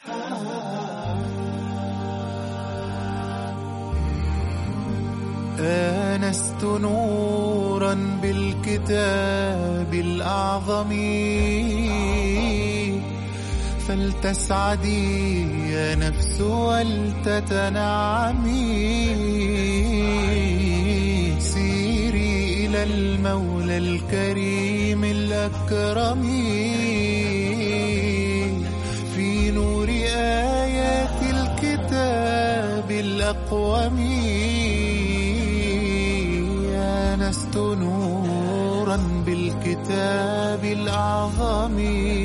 آنست نورا بالكتاب الأعظم فلتسعدي يا نفس ولتتنعمي سيري إلى المولى الكريم الأكرم في نور آيات الكتاب الأقوم آنست نورا بالكتاب الأعظم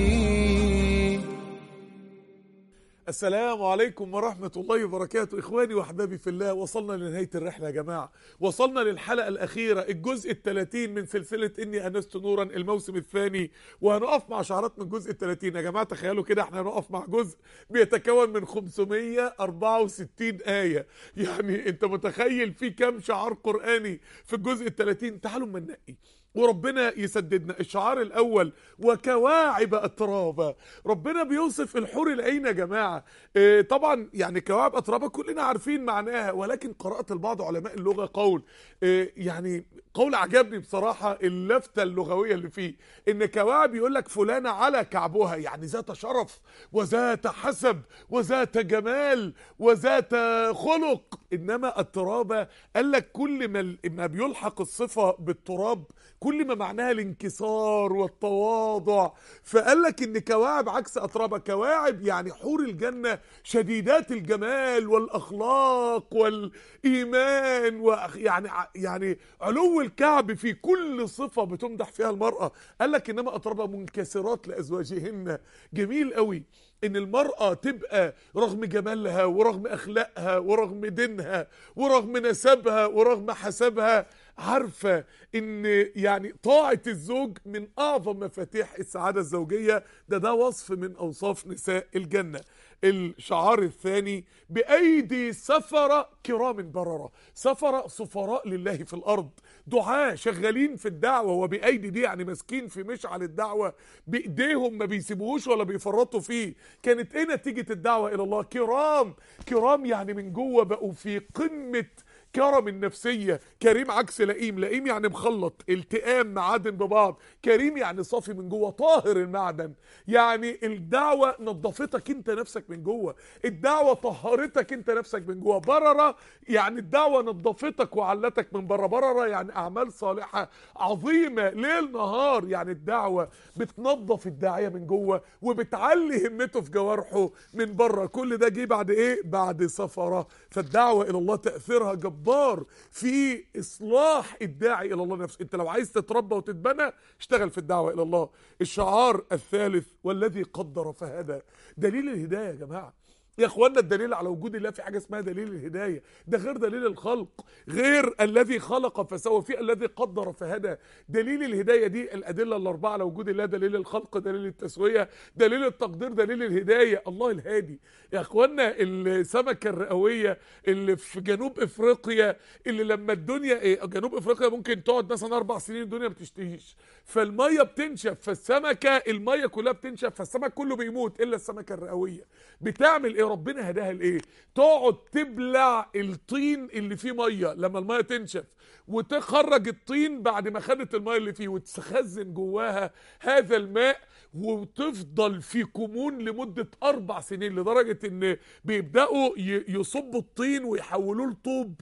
السلام عليكم ورحمة الله وبركاته إخواني وأحبابي في الله وصلنا لنهاية الرحلة يا جماعة وصلنا للحلقة الأخيرة الجزء الثلاثين من سلسلة إني أنست نورا الموسم الثاني وهنقف مع شعارات من الجزء الثلاثين يا جماعة تخيلوا كده احنا هنقف مع جزء بيتكون من 564 آية يعني انت متخيل في كام شعار قرآني في الجزء الثلاثين تعالوا ما ننقي وربنا يسددنا الشعار الاول وكواعب اترابا ربنا بيوصف الحور العين يا جماعه إيه طبعا يعني كواعب اترابا كلنا عارفين معناها ولكن قرات البعض علماء اللغه قول إيه يعني قول عجبني بصراحه اللفته اللغويه اللي فيه ان كواعب يقول لك فلانه على كعبها يعني ذات شرف وذات حسب وذات جمال وذات خلق انما الترابه قال لك كل ما ما بيلحق الصفه بالتراب كل ما معناها الانكسار والتواضع فقال لك ان كواعب عكس اترابه كواعب يعني حور الجنه شديدات الجمال والاخلاق والايمان ويعني يعني علو الكعب في كل صفه بتمدح فيها المراه قال لك انما اترابه منكسرات لازواجهن جميل قوي ان المرأة تبقى رغم جمالها ورغم اخلاقها ورغم دينها ورغم نسبها ورغم حسبها عارفة ان يعني طاعة الزوج من اعظم مفاتيح السعادة الزوجية ده ده وصف من اوصاف نساء الجنة الشعار الثاني بأيدي سفرة كرام بررة سفرة سفراء لله في الأرض دعاة شغالين في الدعوة وبأيدي دي يعني ماسكين في مشعل الدعوة بإيديهم ما بيسيبوهوش ولا بيفرطوا فيه كانت ايه نتيجة الدعوة إلى الله كرام كرام يعني من جوه بقوا في قمة كرم النفسية كريم عكس لئيم لئيم يعني مخلط التئام معادن ببعض كريم يعني صافي من جوه طاهر المعدن يعني الدعوة نظفتك انت نفسك من جوه الدعوة طهرتك انت نفسك من جوه بررة يعني الدعوة نظفتك وعلتك من بره بررة يعني اعمال صالحة عظيمة ليل نهار يعني الدعوة بتنظف الداعية من جوه وبتعلي همته في جوارحه من بره كل ده جه بعد ايه بعد سفرة فالدعوة الى الله تأثيرها جبار جبار في اصلاح الداعي الى الله نفسه انت لو عايز تتربى وتتبنى اشتغل في الدعوه الى الله الشعار الثالث والذي قدر فهدى دليل الهدايه يا جماعه يا اخوانا الدليل على وجود الله في حاجه اسمها دليل الهدايه ده غير دليل الخلق غير الذي خلق فسوى في الذي قدر فهدى دليل الهدايه دي الادله الاربعه على وجود الله دليل الخلق دليل التسويه دليل التقدير دليل الهدايه الله الهادي يا اخوانا السمكه الرئويه اللي في جنوب افريقيا اللي لما الدنيا ايه جنوب افريقيا ممكن تقعد مثلا اربع سنين الدنيا ما بتشتهيش فالميه بتنشف فالسمكه الميه كلها بتنشف فالسمك كله بيموت الا السمكه الرئويه بتعمل ايه ربنا هداها لايه تقعد تبلع الطين اللي فيه ميه لما الميه تنشف وتخرج الطين بعد ما خدت الميه اللي فيه وتخزن جواها هذا الماء وتفضل في كمون لمدة أربع سنين لدرجة إن بيبدأوا يصبوا الطين ويحولوه لطوب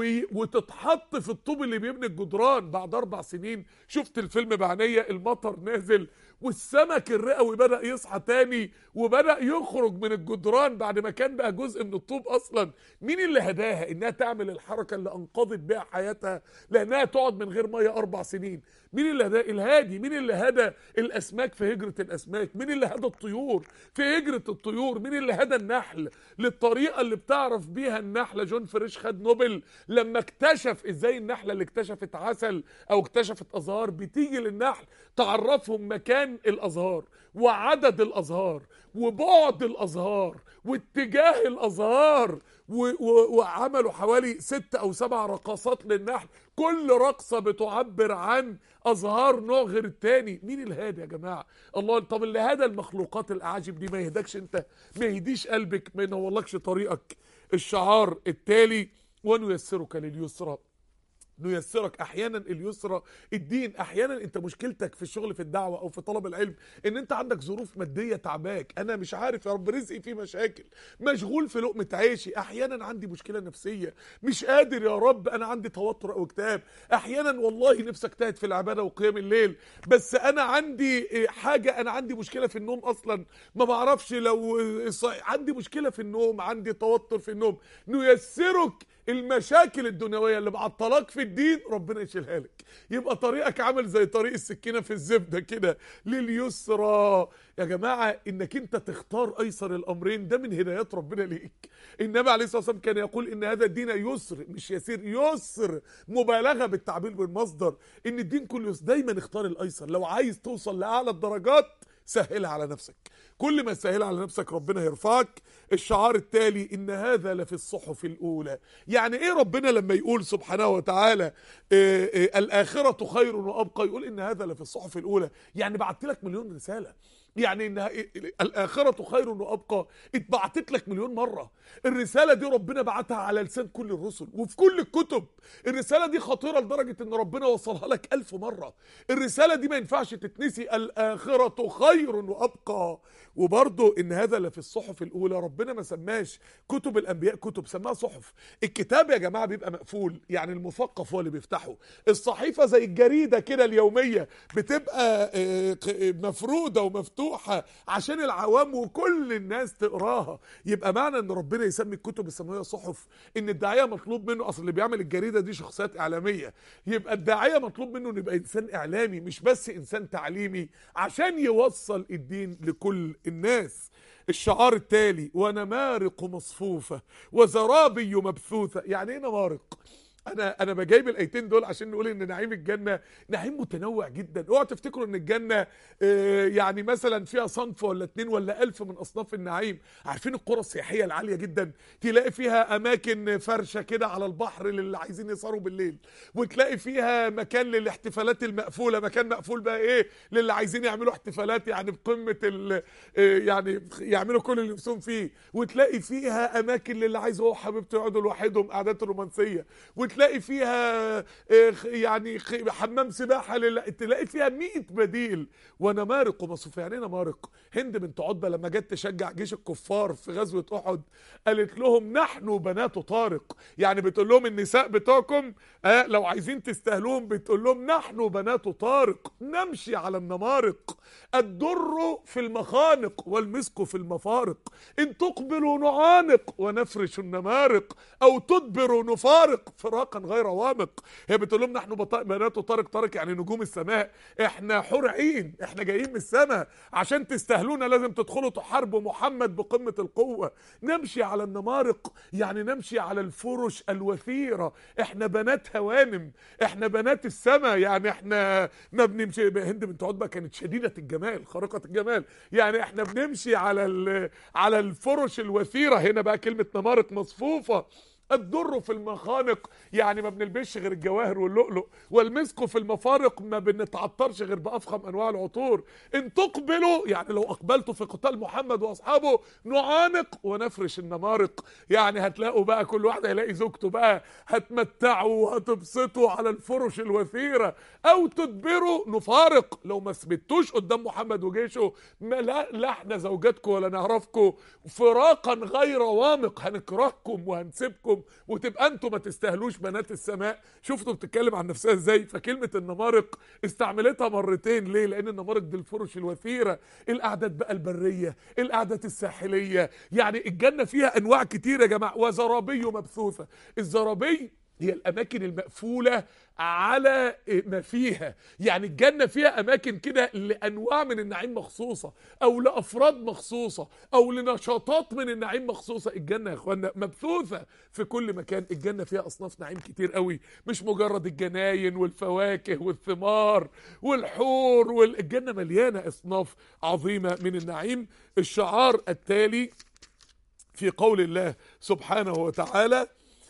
وتتحط في الطوب اللي بيبني الجدران بعد أربع سنين شفت الفيلم بعينيا المطر نازل والسمك الرئوي بدأ يصحى تاني وبدأ يخرج من الجدران بعد ما كان بقى جزء من الطوب أصلا مين اللي هداها إنها تعمل الحركة اللي أنقذت بيها حياتها لأنها تقعد من غير مية أربع سنين مين اللي هداه الهادي مين اللي هدى الأسماك في هجرة الأسماك مين اللي هدى الطيور في هجرة الطيور مين اللي هدى النحل للطريقة اللي بتعرف بيها النحلة جون فريش خد نوبل لما اكتشف ازاي النحلة اللي اكتشفت عسل او اكتشفت ازهار بتيجي للنحل تعرفهم مكان مكان الازهار وعدد الازهار وبعد الازهار واتجاه الازهار و و وعملوا حوالي ست او سبع رقصات للنحل كل رقصة بتعبر عن ازهار نوع غير التاني مين الهادي يا جماعة الله طب اللي هذا المخلوقات الاعاجب دي ما يهدكش انت ما يهديش قلبك ما ينورلكش طريقك الشعار التالي ونيسرك لليسرى نيسرك احيانا اليسرى الدين احيانا انت مشكلتك في الشغل في الدعوه او في طلب العلم ان انت عندك ظروف ماديه تعباك انا مش عارف يا رب رزقي فيه مشاكل مشغول في لقمه عيشي احيانا عندي مشكله نفسيه مش قادر يا رب انا عندي توتر او اكتئاب احيانا والله نفسي اجتهد في العباده وقيام الليل بس انا عندي حاجه انا عندي مشكله في النوم اصلا ما بعرفش لو عندي مشكله في النوم عندي توتر في النوم نيسرك المشاكل الدنيويه اللي معطلاك في الدين ربنا يشيلها لك يبقى طريقك عامل زي طريق السكينه في الزبده كده لليسرى يا جماعه انك انت تختار ايسر الامرين ده من هدايات ربنا ليك النبي عليه الصلاه والسلام كان يقول ان هذا الدين يسر مش يسير يسر مبالغه بالتعبير بالمصدر ان الدين كله يسر دايما اختار الايسر لو عايز توصل لاعلى الدرجات سهلها على نفسك كل ما تسهلها على نفسك ربنا يرفعك الشعار التالي ان هذا لفي الصحف الاولى يعني ايه ربنا لما يقول سبحانه وتعالى إيه إيه الاخره خير وابقى يقول ان هذا لفي الصحف الاولى يعني بعت لك مليون رساله يعني انها الاخره خير وابقى اتبعتت لك مليون مره الرساله دي ربنا بعتها على لسان كل الرسل وفي كل الكتب الرساله دي خطيره لدرجه ان ربنا وصلها لك ألف مره الرساله دي ما ينفعش تتنسي الاخره خير وابقى وبرضه ان هذا لفي الصحف الاولى ربنا ما سماش كتب الانبياء كتب سماها صحف الكتاب يا جماعه بيبقى مقفول يعني المثقف هو اللي بيفتحه الصحيفه زي الجريده كده اليوميه بتبقى مفروده ومفتوحه عشان العوام وكل الناس تقراها يبقى معنى ان ربنا يسمي الكتب السماويه صحف ان الداعيه مطلوب منه اصل اللي بيعمل الجريده دي شخصيات اعلاميه يبقى الداعيه مطلوب منه انه يبقى انسان اعلامي مش بس انسان تعليمي عشان يوصل الدين لكل الناس الشعار التالي ونمارق مصفوفة وزرابي مبثوثة يعني ايه نمارق انا انا بجايب الايتين دول عشان نقول ان نعيم الجنه نعيم متنوع جدا اوعوا تفتكروا ان الجنه آه يعني مثلا فيها صنف ولا اتنين ولا الف من اصناف النعيم عارفين القرى السياحيه العاليه جدا تلاقي فيها اماكن فرشه كده على البحر للي عايزين يسهروا بالليل وتلاقي فيها مكان للاحتفالات المقفوله مكان مقفول بقى ايه للي عايزين يعملوا احتفالات يعني بقمه ال يعني يعملوا كل اللي نفسهم فيه وتلاقي فيها اماكن للي عايز هو وحبيبته يقعدوا لوحدهم قعدات رومانسيه وتلاقي فيها يعني حمام سباحه لل... تلاقي فيها 100 بديل ونمارق ومصروف يعني ايه نمارق هند بنت عتبه لما جت تشجع جيش الكفار في غزوه احد قالت لهم نحن بنات طارق يعني بتقول لهم النساء بتوعكم آه لو عايزين تستاهلوهم بتقول لهم نحن بنات طارق نمشي على النمارق الدر في المخانق والمسك في المفارق ان تقبلوا نعانق ونفرش النمارق او تدبروا نفارق فراقا غير وامق هي بتقول لهم نحن بنات طارق طارق يعني نجوم السماء احنا حور عين احنا جايين من السماء عشان تستاهلونا لازم تدخلوا تحاربوا محمد بقمه القوه نمشي على النمارق يعني نمشي على الفرش الوثيره احنا بنات هوانم احنا بنات السماء يعني احنا ما بنمشي هند بنت عتبه كانت شديده الجمال خارقه الجمال يعني احنا بنمشي على على الفرش الوثيره هنا بقى كلمه نمارق مصفوفه الدر في المخانق يعني ما بنلبسش غير الجواهر واللؤلؤ والمسك في المفارق ما بنتعطرش غير بافخم انواع العطور ان تقبلوا يعني لو اقبلتوا في قتال محمد واصحابه نعانق ونفرش النمارق يعني هتلاقوا بقى كل واحد هيلاقي زوجته بقى هتمتعوا وهتبسطوا على الفرش الوثيره او تدبروا نفارق لو ما ثبتوش قدام محمد وجيشه ما لا, لا احنا زوجاتكم ولا نعرفكم فراقا غير وامق هنكرهكم وهنسيبكم وتبقى انتوا ما تستاهلوش بنات السماء شفتوا بتتكلم عن نفسها ازاي فكلمه النمارق استعملتها مرتين ليه لان النمارق دي الفرش الوثيره الاعداد بقى البريه الاعداد الساحليه يعني الجنه فيها انواع كتير يا جماعه وزرابي مبثوثه الزرابي هي الاماكن المقفوله على ما فيها يعني الجنه فيها اماكن كده لانواع من النعيم مخصوصه او لافراد مخصوصه او لنشاطات من النعيم مخصوصه الجنه يا اخوانا مبثوثه في كل مكان الجنه فيها اصناف نعيم كتير قوي مش مجرد الجناين والفواكه والثمار والحور والجنه مليانه اصناف عظيمه من النعيم الشعار التالي في قول الله سبحانه وتعالى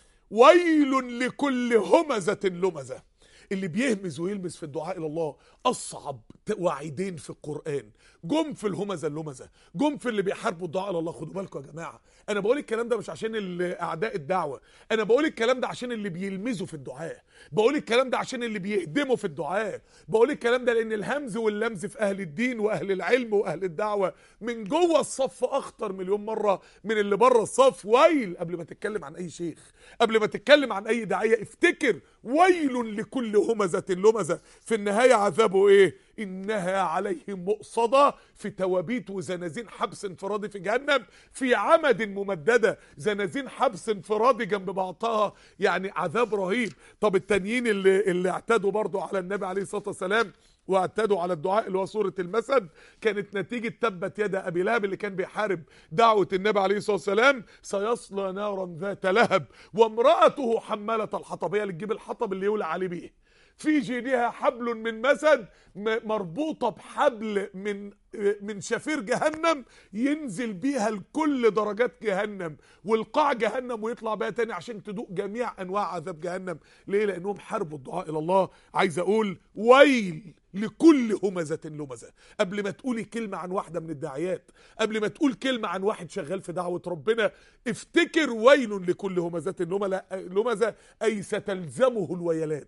ويل لكل همزة لمزة اللي بيهمز ويلمز في الدعاء الى الله اصعب وعيدين في القران جم في الهمزه اللمزه جم في اللي بيحاربوا الدعاء الى الله خدوا بالكم يا جماعه انا بقول الكلام ده مش عشان ال- اعداء الدعوه انا بقول الكلام ده عشان اللي بيلمزوا في الدعاء بقول الكلام ده عشان اللي بيهدموا في الدعاء بقول الكلام ده لان الهمز واللمز في اهل الدين واهل العلم واهل الدعوه من جوه الصف اخطر مليون مره من اللي بره الصف ويل قبل ما تتكلم عن اي شيخ قبل ما تتكلم عن اي داعيه افتكر ويل لكل همزه لمزه في النهايه عذابه ايه انها عليهم مؤصده في توابيت وزنازين حبس انفرادي في جهنم في عمد ممدده زنازين حبس انفرادي جنب بعضها يعني عذاب رهيب طب التانيين اللي اللي اعتدوا برضو على النبي عليه الصلاه والسلام واعتدوا على الدعاء اللي هو سوره المسد كانت نتيجه تبت يد ابي لهب اللي كان بيحارب دعوه النبي عليه الصلاه والسلام سيصلى نارا ذات لهب وامراته حماله الحطب هي اللي تجيب الحطب اللي يولع عليه بيه في جيدها حبل من مسد م- مربوطه بحبل من من شفير جهنم ينزل بيها لكل درجات جهنم والقاع جهنم ويطلع بيها تاني عشان تدوق جميع انواع عذاب جهنم ليه لانهم حاربوا الدعاء الى الله عايز اقول ويل لكل همزة لمزة قبل ما تقولي كلمة عن واحدة من الداعيات قبل ما تقول كلمة عن واحد شغال في دعوة ربنا افتكر ويل لكل همزة لملة- لمزة أي ستلزمه الويلات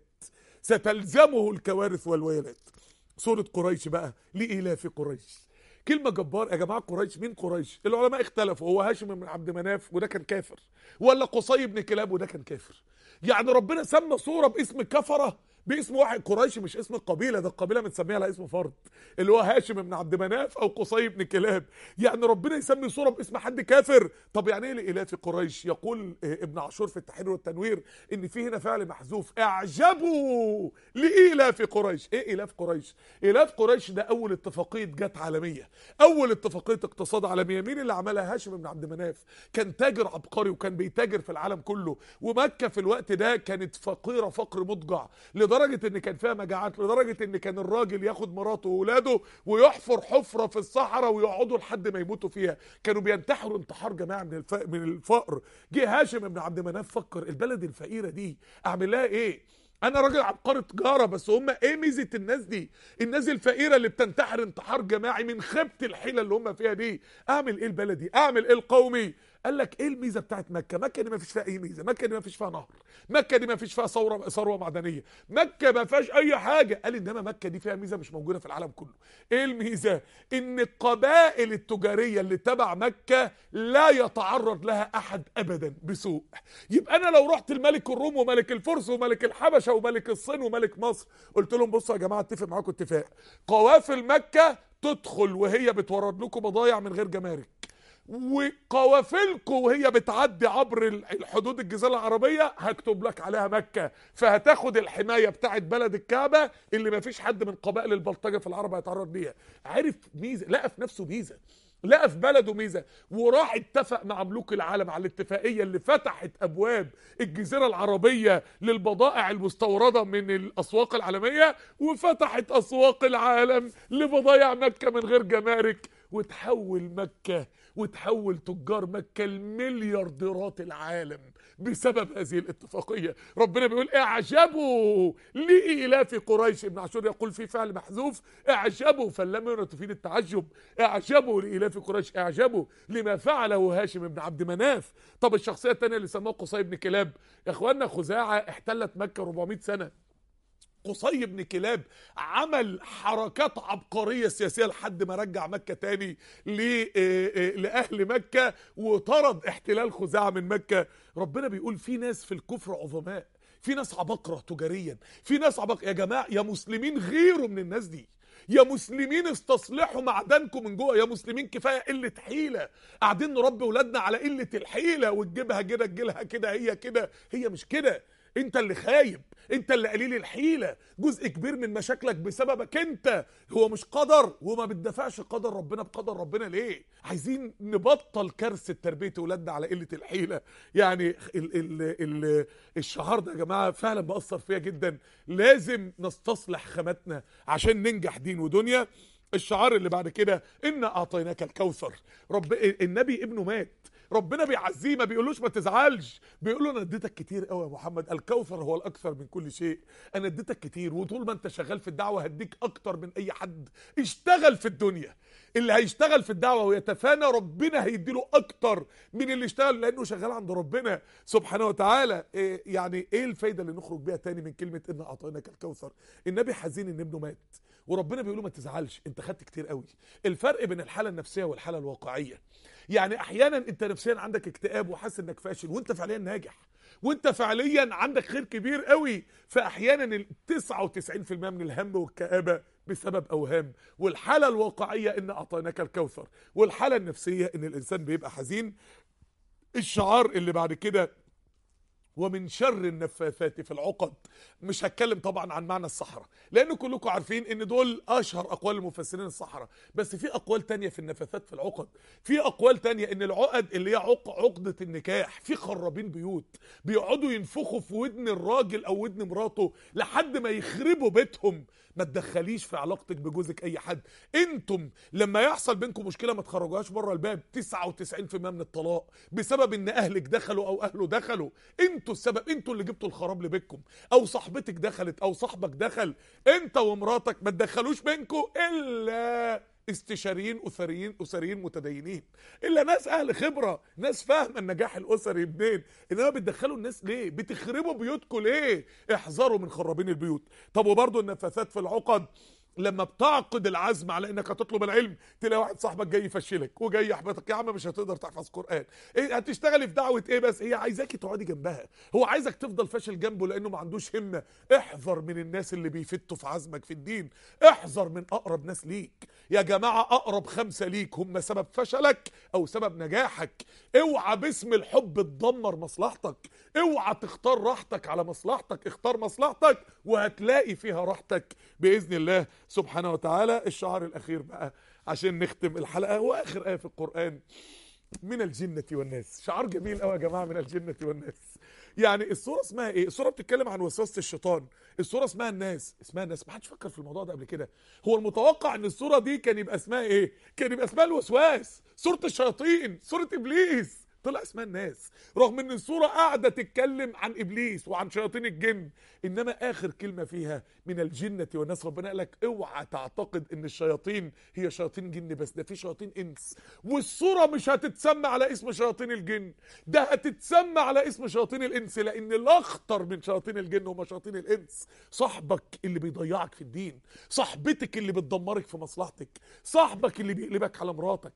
ستلزمه الكوارث والويلات سورة قريش بقى لإيلاف قريش كلمة جبار يا جماعة قريش مين قريش العلماء اختلفوا هو هاشم بن عبد مناف وده كان كافر ولا قصي بن كلاب وده كان كافر يعني ربنا سمى صورة باسم كفرة باسم واحد قريش مش اسم القبيله ده القبيله متسميها على اسم فرد اللي هو هاشم بن عبد مناف او قصي بن كلاب يعني ربنا يسمي صوره باسم حد كافر طب يعني ايه لالاف قريش يقول آه، ابن عاشور في التحرير والتنوير ان في هنا فعل محذوف اعجبوا لالاف قريش ايه الاف قريش الاف قريش ده اول اتفاقيه جت عالميه اول اتفاقيه اقتصاد عالميه مين اللي عملها هاشم بن عبد مناف كان تاجر عبقري وكان بيتاجر في العالم كله ومكه في الوقت ده كانت فقيره فقر مضجع لدرجه ان كان فيها مجاعات لدرجه ان كان الراجل ياخد مراته واولاده ويحفر حفره في الصحراء ويقعدوا لحد ما يموتوا فيها كانوا بينتحروا انتحار جماعي من الف... من الفقر جه هاشم بن عبد مناف فكر البلد الفقيره دي اعمل لها ايه انا راجل عبقري تجاره بس هم ايه ميزه الناس دي الناس الفقيره اللي بتنتحر انتحار جماعي من خيبه الحيله اللي هم فيها دي اعمل ايه البلدي اعمل ايه القومي قال لك ايه الميزه بتاعت مكه مكه دي ما فيش فيها اي ميزه مكه دي ما فيش فيها نهر مكه دي ما فيش فيها ثوره ثروه معدنيه مكه ما فيهاش اي حاجه قال انما مكه دي فيها ميزه مش موجوده في العالم كله ايه الميزه ان القبائل التجاريه اللي تبع مكه لا يتعرض لها احد ابدا بسوء يبقى انا لو رحت الملك الروم وملك الفرس وملك الحبشه وملك الصين وملك مصر قلت لهم بصوا يا جماعه اتفق معاكم اتفاق قوافل مكه تدخل وهي بتورد لكم بضايع من غير جمارك وقوافلكم وهي بتعدي عبر الحدود الجزيره العربيه هكتب لك عليها مكه فهتاخد الحمايه بتاعت بلد الكعبه اللي ما فيش حد من قبائل البلطجه في العرب هيتعرض ليها عرف ميزه لقى في نفسه ميزه لقى في بلده ميزه وراح اتفق مع ملوك العالم على الاتفاقيه اللي فتحت ابواب الجزيره العربيه للبضائع المستورده من الاسواق العالميه وفتحت اسواق العالم لبضائع مكه من غير جمارك وتحول مكه وتحول تجار مكه لمليارديرات العالم بسبب هذه الاتفاقيه ربنا بيقول اعجبوا لإيلاف قريش ابن عاشور يقول في فعل محذوف اعجبوا فلم هنا تفيد التعجب اعجبوا لإيلاف قريش اعجبوا لما فعله هاشم بن عبد مناف طب الشخصيه الثانيه اللي سموها قصي بن كلاب يا اخوانا خزاعه احتلت مكه 400 سنه قصي بن كلاب عمل حركات عبقرية سياسية لحد ما رجع مكة تاني ل- آه، آه، لأهل مكة وطرد احتلال خزاعة من مكة ربنا بيقول في ناس في الكفر عظماء في ناس عباقرة تجاريا في ناس عباقرة يا جماعة يا مسلمين غيروا من الناس دي يا مسلمين استصلحوا معدنكم من جوه يا مسلمين كفايه قله حيله قاعدين نربي ولادنا على قله الحيله وتجيبها كده تجيلها كده هي كده هي مش كده انت اللي خايب انت اللي قليل الحيله جزء كبير من مشاكلك بسببك انت هو مش قدر وما بتدافعش قدر ربنا بقدر ربنا ليه عايزين نبطل كارثه تربيه اولادنا على قله الحيله يعني ال ال ال الشعار ده يا جماعه فعلا مأثر فيا جدا لازم نستصلح خاماتنا عشان ننجح دين ودنيا الشعار اللي بعد كده إنا أعطيناك الكوثر رب النبي ابنه مات ربنا بيعزيه ما بيقولوش ما تزعلش بيقول له انا اديتك كتير قوي يا محمد الكوثر هو الاكثر من كل شيء انا اديتك كتير وطول ما انت شغال في الدعوه هديك اكتر من اي حد اشتغل في الدنيا اللي هيشتغل في الدعوه ويتفانى ربنا هيديله اكتر من اللي اشتغل لانه شغال عند ربنا سبحانه وتعالى إيه يعني ايه الفايده اللي نخرج بيها تاني من كلمه ان اعطيناك الكوثر النبي حزين ان ابنه مات وربنا بيقول له ما تزعلش انت خدت كتير قوي الفرق بين الحاله النفسيه والحاله الواقعيه يعني احيانا انت نفسيا عندك اكتئاب وحاسس انك فاشل وانت فعليا ناجح وانت فعليا عندك خير كبير قوي فاحيانا ال 99% من الهم والكآبه بسبب اوهام والحاله الواقعيه ان اعطيناك الكوثر والحاله النفسيه ان الانسان بيبقى حزين الشعار اللي بعد كده ومن شر النفاثات في العقد مش هتكلم طبعا عن معنى الصحراء لان كلكم عارفين ان دول اشهر اقوال المفسرين الصحراء بس في اقوال تانية في النفاثات في العقد في اقوال تانية ان العقد اللي هي عق عقدة النكاح في خرابين بيوت بيقعدوا ينفخوا في ودن الراجل او ودن مراته لحد ما يخربوا بيتهم ما تدخليش في علاقتك بجوزك اي حد انتم لما يحصل بينكم مشكله ما تخرجوهاش بره الباب 99% من الطلاق بسبب ان اهلك دخلوا او اهله دخلوا انتوا السبب انتوا اللي جبتوا الخراب لبيتكم او صاحبتك دخلت او صاحبك دخل انت ومراتك ما تدخلوش بينكم الا استشاريين اسريين اسريين متدينين الا ناس اهل خبره ناس فاهمه النجاح الاسري منين انما بتدخلوا الناس ليه بتخربوا بيوتكم ليه احذروا من خرابين البيوت طب وبرضه النفاثات في العقد لما بتعقد العزم على انك هتطلب العلم تلاقي واحد صاحبك جاي يفشلك وجاي يحبطك يا عم مش هتقدر تحفظ قران ايه هتشتغلي في دعوه ايه بس هي عايزاكي تقعدي جنبها هو عايزك تفضل فاشل جنبه لانه ما عندوش همه احذر من الناس اللي بيفتوا في عزمك في الدين احذر من اقرب ناس ليك يا جماعه اقرب خمسه ليك هم سبب فشلك او سبب نجاحك اوعى باسم الحب تدمر مصلحتك اوعى تختار راحتك على مصلحتك اختار مصلحتك وهتلاقي فيها راحتك باذن الله سبحانه وتعالى الشعار الاخير بقى عشان نختم الحلقه واخر ايه في القران من الجنة والناس شعار جميل قوي يا جماعة من الجنة والناس يعني الصورة اسمها ايه الصورة بتتكلم عن وسوسة الشيطان الصورة اسمها الناس اسمها الناس ما حدش فكر في الموضوع ده قبل كده هو المتوقع ان الصورة دي كان يبقى اسمها ايه كان يبقى اسمها الوسواس صورة الشياطين صورة ابليس طلع اسمها الناس رغم ان الصورة قاعدة تتكلم عن ابليس وعن شياطين الجن انما اخر كلمة فيها من الجنة والناس ربنا قال لك اوعى تعتقد ان الشياطين هي شياطين جن بس ده في شياطين انس والصورة مش هتتسمى على اسم شياطين الجن ده هتتسمى على اسم شياطين الانس لان الاخطر من شياطين الجن هم شياطين الانس صاحبك اللي بيضيعك في الدين صاحبتك اللي بتدمرك في مصلحتك صاحبك اللي بيقلبك على مراتك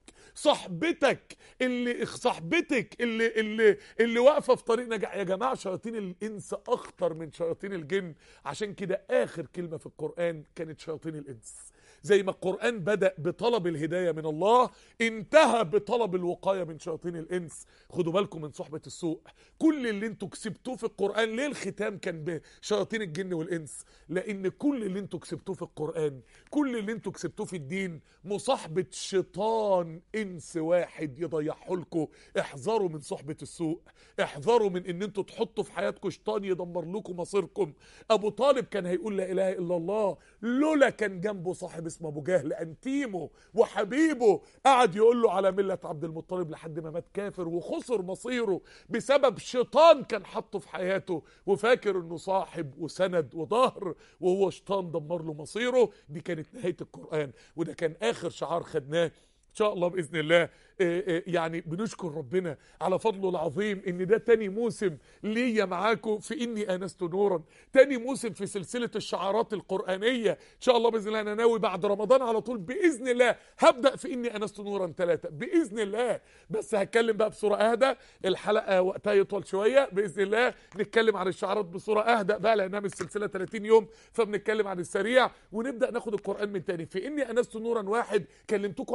صاحبتك اللي صاحبتك اللي اللي اللي واقفه في طريق نجاح يا جماعه شياطين الانس اخطر من شياطين الجن عشان كده اخر كلمه في القران كانت شياطين الانس زي ما القرآن بدأ بطلب الهداية من الله انتهى بطلب الوقاية من شياطين الإنس خدوا بالكم من صحبة السوء كل اللي انتوا كسبتوه في القرآن ليه الختام كان بشياطين الجن والإنس لأن كل اللي انتوا كسبتوه في القرآن كل اللي انتوا كسبتوه في الدين مصاحبة شيطان إنس واحد يضيعه لكم احذروا من صحبة السوء احذروا من ان انتوا تحطوا في حياتكم شيطان يدمر لكم مصيركم ابو طالب كان هيقول لا اله الا الله لولا كان جنبه صاحب اسمه ابو جهل انتيمه وحبيبه قعد يقول له على مله عبد المطلب لحد ما مات كافر وخسر مصيره بسبب شيطان كان حاطه في حياته وفاكر انه صاحب وسند وظهر وهو شيطان دمر له مصيره دي كانت نهايه القران وده كان اخر شعار خدناه ان شاء الله باذن الله يعني بنشكر ربنا على فضله العظيم ان ده تاني موسم ليا معاكم في اني انست نورا تاني موسم في سلسله الشعارات القرانيه ان شاء الله باذن الله انا ناوي بعد رمضان على طول باذن الله هبدا في اني انست نورا ثلاثه باذن الله بس هتكلم بقى بصوره اهدى الحلقه وقتها يطول شويه باذن الله نتكلم عن الشعارات بصوره اهدى بقى لانها مش سلسله 30 يوم فبنتكلم عن السريع ونبدا ناخد القران من تاني في اني انست نورا واحد كلمتكم عن شعارات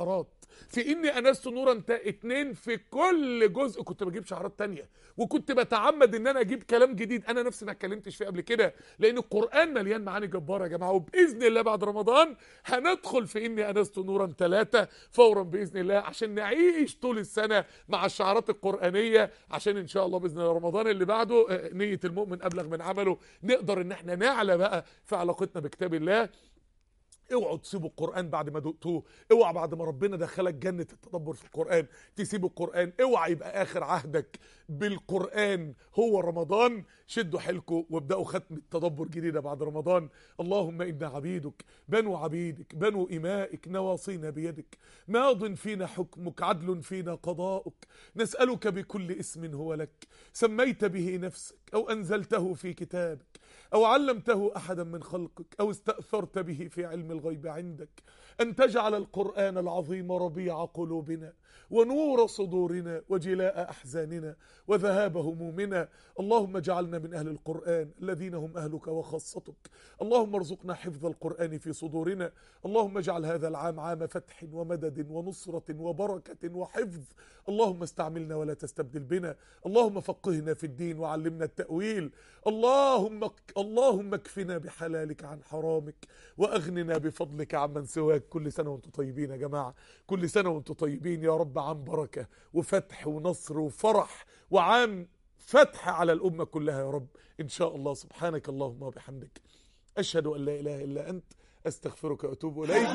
شعارات في اني انست نورا تا اتنين في كل جزء كنت بجيب شعارات تانية وكنت بتعمد ان انا اجيب كلام جديد انا نفسي ما اتكلمتش فيه قبل كده لان القران مليان معاني جباره يا جماعه وباذن الله بعد رمضان هندخل في اني انست نورا ثلاثه فورا باذن الله عشان نعيش طول السنه مع الشعارات القرانيه عشان ان شاء الله باذن الله رمضان اللي بعده آه، نيه المؤمن ابلغ من عمله نقدر ان احنا نعلى بقى في علاقتنا بكتاب الله اوعوا تسيبوا القرآن بعد ما دقتوه اوعى بعد ما ربنا دخلك جنة التدبر في القرآن تسيب القرآن اوعى يبقى آخر عهدك بالقرآن هو رمضان شدوا حيلكم وابدأوا ختم التدبر جديدة بعد رمضان اللهم إنا عبيدك بنو عبيدك بنو إمائك نواصينا بيدك ماض فينا حكمك عدل فينا قضاؤك نسألك بكل اسم هو لك سميت به نفسك أو أنزلته في كتابك أو علمته أحدا من خلقك أو استأثرت به في علم الغيب عندك أن تجعل القرآن العظيم ربيع قلوبنا ونور صدورنا وجلاء أحزاننا وذهاب همومنا اللهم اجعلنا من أهل القرآن الذين هم أهلك وخاصتك اللهم ارزقنا حفظ القرآن في صدورنا اللهم اجعل هذا العام عام فتح ومدد ونصرة وبركة وحفظ اللهم استعملنا ولا تستبدل بنا اللهم فقهنا في الدين وعلمنا التأويل اللهم اللهم اكفنا بحلالك عن حرامك واغننا بفضلك عمن سواك كل سنه وانتم طيبين يا جماعه كل سنه وانتم طيبين يا رب عام بركه وفتح ونصر وفرح وعام فتح على الامه كلها يا رب ان شاء الله سبحانك اللهم وبحمدك اشهد ان لا اله الا انت استغفرك واتوب اليك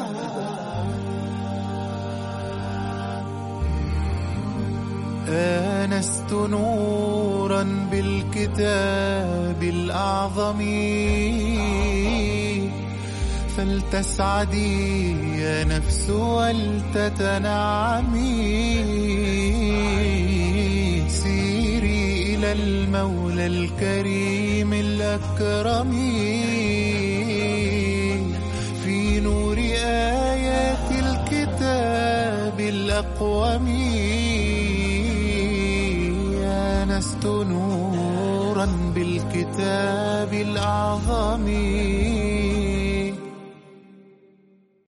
آنست نورا بالكتاب الأعظم فلتسعدي يا نفس ولتتنعمي سيري إلى المولى الكريم الأكرم في نور آيات الكتاب الأقوم آنست نورا بالكتاب الأعظم